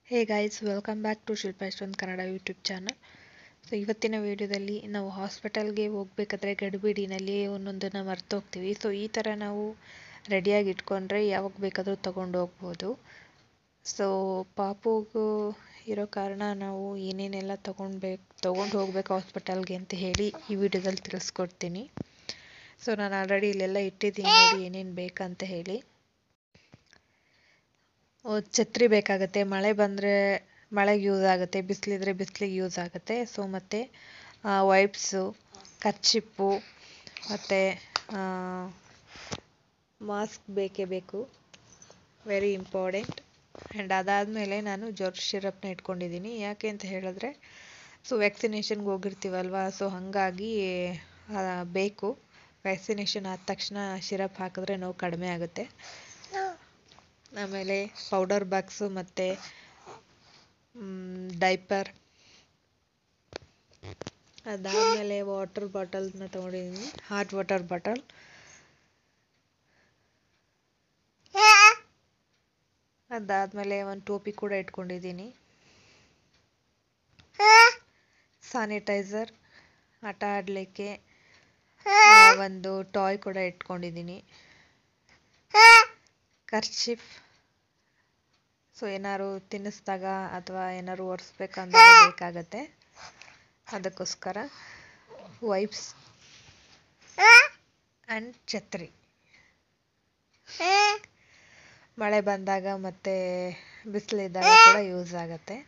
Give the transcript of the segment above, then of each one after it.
hey guys welcome back to Shilpa ಇಷ್ಟೊಂದು Kannada YouTube channel so ಇವತ್ತಿನ ವಿಡಿಯೋದಲ್ಲಿ ನಾವು ಹಾಸ್ಪಿಟಲ್ಗೆ ಹೋಗ್ಬೇಕಾದ್ರೆ ಗಡಿಬಿಡಿನಲ್ಲಿ ಒಂದೊಂದನ್ನು ಮರ್ತು ಹೋಗ್ತೀವಿ ಸೊ ಈ ಥರ ನಾವು ರೆಡಿಯಾಗಿ ಇಟ್ಕೊಂಡ್ರೆ ಯಾವಾಗ ಬೇಕಾದರೂ ತೊಗೊಂಡು ಹೋಗ್ಬೋದು ಸೊ ಪಾಪುಗೂ ಇರೋ ಕಾರಣ ನಾವು ಏನೇನೆಲ್ಲ ತೊಗೊಳ್ಬೇಕು ತೊಗೊಂಡು ಹೋಗ್ಬೇಕು ಹಾಸ್ಪಿಟಲ್ಗೆ ಅಂತ ಹೇಳಿ ಈ ವಿಡಿಯೋದಲ್ಲಿ ತಿಳಿಸ್ಕೊಡ್ತೀನಿ ಸೊ ನಾನು ಆಲ್ರೆಡಿ ಇಲ್ಲೆಲ್ಲ ಇಟ್ಟಿದ್ದೀನಿ ನೋಡಿ ಏನೇನು ಬೇಕಂತ ಹೇಳಿ ಛತ್ರಿ ಬೇಕಾಗುತ್ತೆ ಮಳೆ ಬಂದರೆ ಮಳೆಗೆ ಯೂಸ್ ಆಗುತ್ತೆ ಬಿಸಿಲಿದ್ರೆ ಬಿಸಿಲಿಗೆ ಯೂಸ್ ಆಗುತ್ತೆ ಸೊ ಮತ್ತು ವೈಪ್ಸು ಕರ್ಚಿಪ್ಪು ಮತ್ತು ಮಾಸ್ಕ್ ಬೇಕೇ ಬೇಕು ವೆರಿ ಇಂಪಾರ್ಟೆಂಟ್ ಆ್ಯಂಡ್ ಅದಾದಮೇಲೆ ನಾನು ಜ್ವರ ಶಿರಪ್ನ ಇಟ್ಕೊಂಡಿದ್ದೀನಿ ಯಾಕೆ ಅಂತ ಹೇಳಿದ್ರೆ ಸೊ ವ್ಯಾಕ್ಸಿನೇಷನ್ಗೆ ಹೋಗಿರ್ತೀವಲ್ವ ಸೊ ಹಾಗಾಗಿ ಬೇಕು ವ್ಯಾಕ್ಸಿನೇಷನ್ ಆದ ತಕ್ಷಣ ಶಿರಪ್ ಹಾಕಿದ್ರೆ ನೋವು ಕಡಿಮೆ ಆಗುತ್ತೆ ಆಮೇಲೆ ಪೌಡರ್ ಬಾಕ್ಸು ಮತ್ತು ಡೈಪರ್ ಅದಾದಮೇಲೆ ವಾಟರ್ ಬಾಟಲ್ನ ತೊಗೊಂಡಿದ್ದೀನಿ ಹಾಟ್ ವಾಟರ್ ಬಾಟಲ್ ಅದಾದಮೇಲೆ ಒಂದು ಟೋಪಿ ಕೂಡ ಇಟ್ಕೊಂಡಿದ್ದೀನಿ ಸ್ಯಾನಿಟೈಸರ್ ಆಟ ಆಡಲಿಕ್ಕೆ ಒಂದು ಟಾಯ್ ಕೂಡ ಇಟ್ಕೊಂಡಿದ್ದೀನಿ ಕರ್ಚಿಫ್ ಸೊ ಏನಾದ್ರು ತಿನ್ನಿಸ್ದಾಗ ಅಥವಾ ಏನಾದ್ರು ಒರೆಸ್ಬೇಕಂದಾಗ ಬೇಕಾಗತ್ತೆ ಅದಕ್ಕೋಸ್ಕರ ವೈಪ್ಸ್ ಆ್ಯಂಡ್ ಛತ್ರಿ ಮಳೆ ಬಂದಾಗ ಮತ್ತು ಬಿಸಿಲಿದ್ದಾಗ ಕೂಡ ಯೂಸ್ ಆಗುತ್ತೆ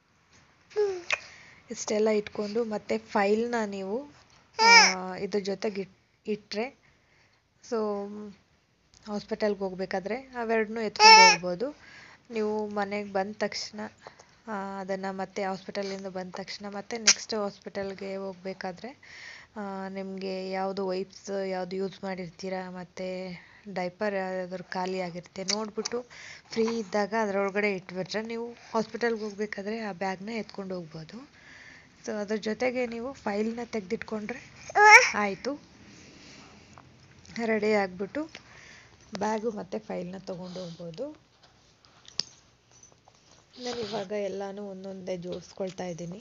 ಇಷ್ಟೆಲ್ಲ ಇಟ್ಕೊಂಡು ಮತ್ತು ಫೈಲ್ನ ನೀವು ಇದ್ರ ಜೊತೆಗೆ ಇಟ್ ಇಟ್ಟರೆ ಸೊ ಹಾಸ್ಪಿಟಲ್ಗೆ ಹೋಗ್ಬೇಕಾದ್ರೆ ಅವೆರಡನ್ನೂ ಎತ್ಕೊಂಡು ಹೋಗ್ಬೋದು ನೀವು ಮನೆಗೆ ಬಂದ ತಕ್ಷಣ ಅದನ್ನು ಮತ್ತೆ ಹಾಸ್ಪಿಟಲಿಂದ ಬಂದ ತಕ್ಷಣ ಮತ್ತೆ ನೆಕ್ಸ್ಟ್ ಹಾಸ್ಪಿಟಲ್ಗೆ ಹೋಗ್ಬೇಕಾದ್ರೆ ನಿಮಗೆ ಯಾವುದು ವೈಪ್ಸ್ ಯಾವುದು ಯೂಸ್ ಮಾಡಿರ್ತೀರ ಮತ್ತು ಡೈಪರ್ ಯಾವ್ದಾದ್ರು ಖಾಲಿ ಆಗಿರುತ್ತೆ ನೋಡಿಬಿಟ್ಟು ಫ್ರೀ ಇದ್ದಾಗ ಅದರೊಳಗಡೆ ಇಟ್ಬಿಟ್ರೆ ನೀವು ಹಾಸ್ಪಿಟಲ್ಗೆ ಹೋಗ್ಬೇಕಾದ್ರೆ ಆ ಬ್ಯಾಗ್ನ ಎತ್ಕೊಂಡು ಹೋಗ್ಬೋದು ಸೊ ಅದ್ರ ಜೊತೆಗೆ ನೀವು ಫೈಲ್ನ ತೆಗೆದಿಟ್ಕೊಂಡ್ರೆ ಆಯಿತು ರೆಡಿ ಆಗಿಬಿಟ್ಟು ಬ್ಯಾಗು ಮತ್ತು ಫೈಲ್ನ ತೊಗೊಂಡು ಹೋಗ್ಬೋದು ನಾನು ಇವಾಗ ಎಲ್ಲನೂ ಒಂದೊಂದೇ ಜೋಡಿಸ್ಕೊಳ್ತಾ ಇದ್ದೀನಿ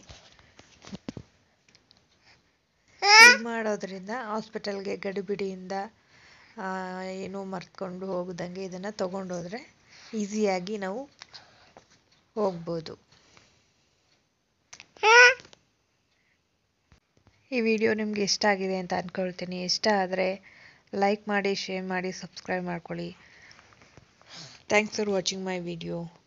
ಮಾಡೋದ್ರಿಂದ ಹಾಸ್ಪಿಟಲ್ಗೆ ಗಡಿಬಿಡಿಯಿಂದ ಏನೂ ಮರ್ತ್ಕೊಂಡು ಹೋಗ್ದಂಗೆ ಇದನ್ನು ತೊಗೊಂಡೋದ್ರೆ ಈಸಿಯಾಗಿ ನಾವು ಹೋಗ್ಬೋದು ಈ ವಿಡಿಯೋ ನಿಮಗೆ ಇಷ್ಟ ಆಗಿದೆ ಅಂತ ಅಂದ್ಕೊಳ್ತೀನಿ ಇಷ್ಟ ಆದರೆ ಲೈಕ್ ಮಾಡಿ ಶೇರ್ ಮಾಡಿ ಸಬ್ಸ್ಕ್ರೈಬ್ ಮಾಡ್ಕೊಳ್ಳಿ thanks for watching my video